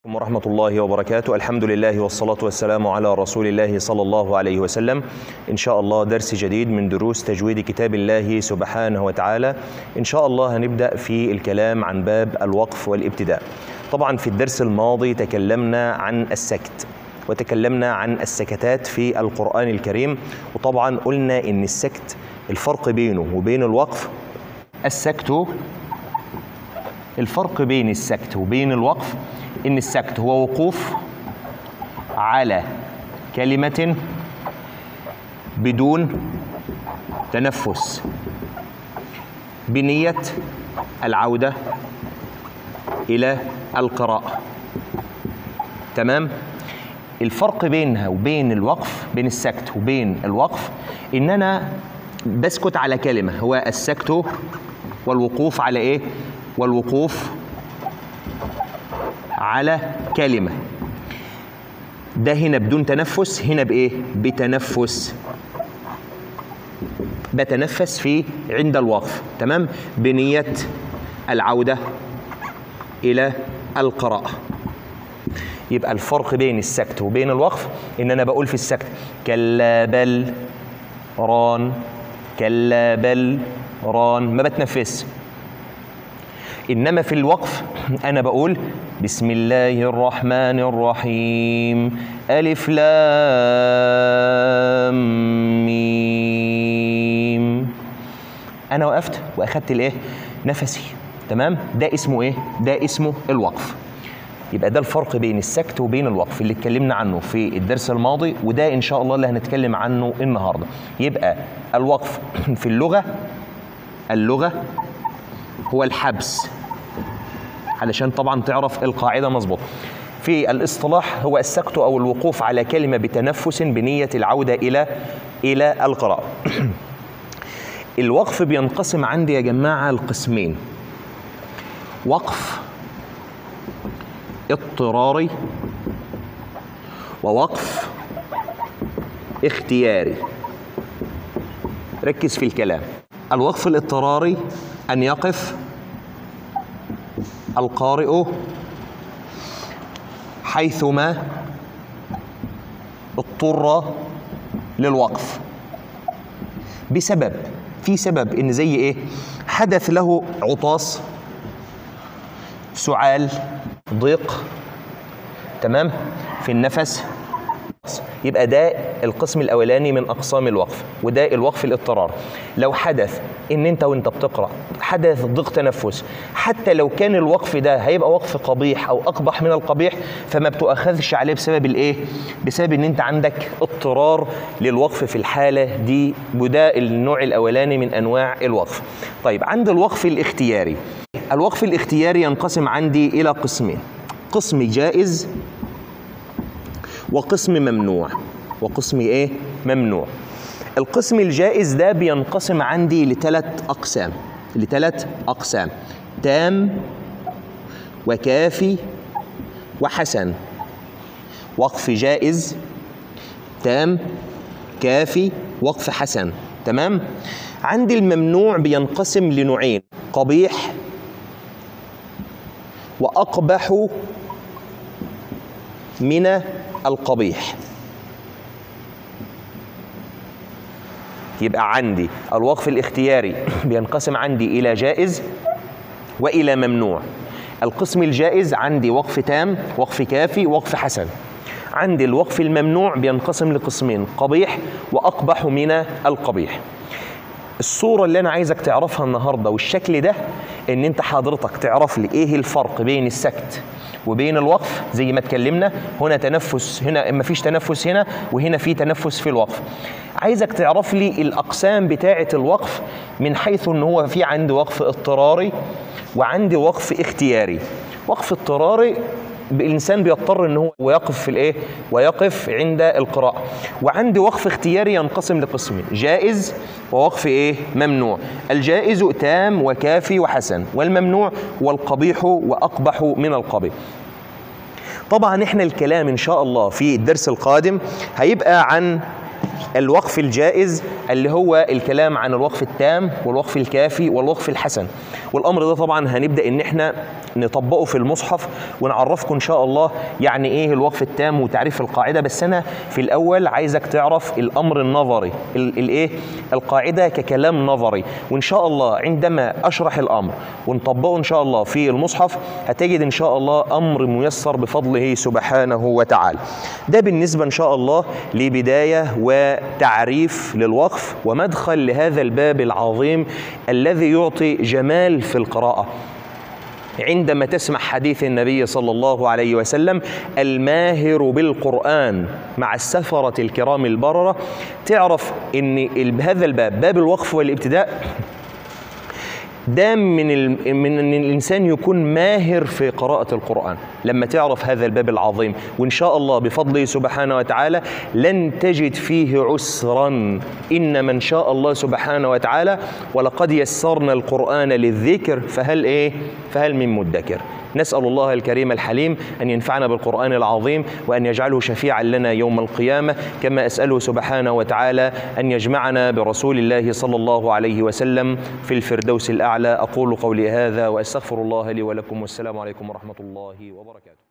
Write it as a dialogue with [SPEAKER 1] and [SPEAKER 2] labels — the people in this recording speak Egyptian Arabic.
[SPEAKER 1] ورحمة الله وبركاته الحمد لله والصلاة والسلام على رسول الله صلى الله عليه وسلم إن شاء الله درس جديد من دروس تجويد كتاب الله سبحانه وتعالى إن شاء الله هنبدأ في الكلام عن باب الوقف والابتداء طبعا في الدرس الماضي تكلمنا عن السكت وتكلمنا عن السكتات في القرآن الكريم وطبعا قلنا إن السكت الفرق بينه وبين الوقف السكت الفرق بين السكت وبين الوقف ان السكت هو وقوف على كلمه بدون تنفس بنيه العوده الى القراءه تمام الفرق بينها وبين الوقف بين السكت وبين الوقف ان انا بسكت على كلمه هو السكت والوقوف على ايه والوقوف على كلمة ده هنا بدون تنفس هنا بإيه؟ بتنفس بتنفس في عند الوقف تمام بنية العودة إلى القراءة يبقى الفرق بين السكت وبين الوقف إن أنا بقول في السكت كلا بل ران كلا بل ران ما بتنفس انما في الوقف انا بقول بسم الله الرحمن الرحيم الف لام ميم انا وقفت واخدت الايه نفسي تمام ده اسمه ايه ده اسمه الوقف يبقى ده الفرق بين السكت وبين الوقف اللي اتكلمنا عنه في الدرس الماضي وده ان شاء الله اللي هنتكلم عنه النهارده يبقى الوقف في اللغه اللغه هو الحبس علشان طبعا تعرف القاعده مظبوط في الاصطلاح هو السكت او الوقوف على كلمه بتنفس بنيه العوده الى الى القراءه الوقف بينقسم عندي يا جماعه لقسمين وقف اضطراري ووقف اختياري ركز في الكلام الوقف الاضطراري ان يقف القارئ حيثما اضطر للوقف بسبب في سبب ان زي ايه حدث له عطاس سعال ضيق تمام في النفس يبقى ده القسم الاولاني من اقسام الوقف وده الوقف الاضطرار لو حدث ان انت وانت بتقرا حدث ضيق تنفس حتى لو كان الوقف ده هيبقى وقف قبيح او اقبح من القبيح فما بتؤخذش عليه بسبب الايه بسبب ان انت عندك اضطرار للوقف في الحاله دي وده النوع الاولاني من انواع الوقف طيب عند الوقف الاختياري الوقف الاختياري ينقسم عندي الى قسمين قسم جائز وقسم ممنوع وقسم ايه ممنوع القسم الجائز ده بينقسم عندي لثلاث اقسام لثلاث اقسام تام وكافي وحسن وقف جائز تام كافي وقف حسن تمام عندي الممنوع بينقسم لنوعين قبيح واقبح من القبيح يبقى عندي الوقف الاختياري بينقسم عندي الى جائز والى ممنوع القسم الجائز عندي وقف تام وقف كافي وقف حسن عندي الوقف الممنوع بينقسم لقسمين قبيح واقبح من القبيح الصورة اللي أنا عايزك تعرفها النهاردة والشكل ده إن أنت حضرتك تعرف لي إيه الفرق بين السكت وبين الوقف زي ما اتكلمنا هنا تنفس هنا ما فيش تنفس هنا وهنا في تنفس في الوقف عايزك تعرف لي الأقسام بتاعة الوقف من حيث إن هو في عندي وقف اضطراري وعندي وقف اختياري وقف اضطراري الانسان بيضطر ان هو ويقف في الايه ويقف عند القراءه وعندي وقف اختياري ينقسم لقسمين جائز ووقف ايه ممنوع الجائز تام وكافي وحسن والممنوع هو القبيح واقبح من القبيح طبعا احنا الكلام ان شاء الله في الدرس القادم هيبقى عن الوقف الجائز اللي هو الكلام عن الوقف التام والوقف الكافي والوقف الحسن والامر ده طبعا هنبدا ان احنا نطبقه في المصحف ونعرفكم ان شاء الله يعني ايه الوقف التام وتعريف القاعده بس انا في الاول عايزك تعرف الامر النظري الايه القاعده ككلام نظري وان شاء الله عندما اشرح الامر ونطبقه ان شاء الله في المصحف هتجد ان شاء الله امر ميسر بفضله سبحانه وتعالى ده بالنسبه ان شاء الله لبدايه وتعريف للوقف ومدخل لهذا الباب العظيم الذي يعطي جمال في القراءه عندما تسمع حديث النبي صلى الله عليه وسلم الماهر بالقرآن مع السفرة الكرام البررة تعرف ان هذا الباب باب الوقف والابتداء ده من ال... من ان الانسان يكون ماهر في قراءه القران لما تعرف هذا الباب العظيم وان شاء الله بفضله سبحانه وتعالى لن تجد فيه عسرا انما ان شاء الله سبحانه وتعالى ولقد يسرنا القران للذكر فهل ايه فهل من مدكر نسأل الله الكريم الحليم أن ينفعنا بالقرآن العظيم وأن يجعله شفيعا لنا يوم القيامة كما أسأله سبحانه وتعالى أن يجمعنا برسول الله صلى الله عليه وسلم في الفردوس الأعلى أقول قولي هذا وأستغفر الله لي ولكم والسلام عليكم ورحمة الله وبركاته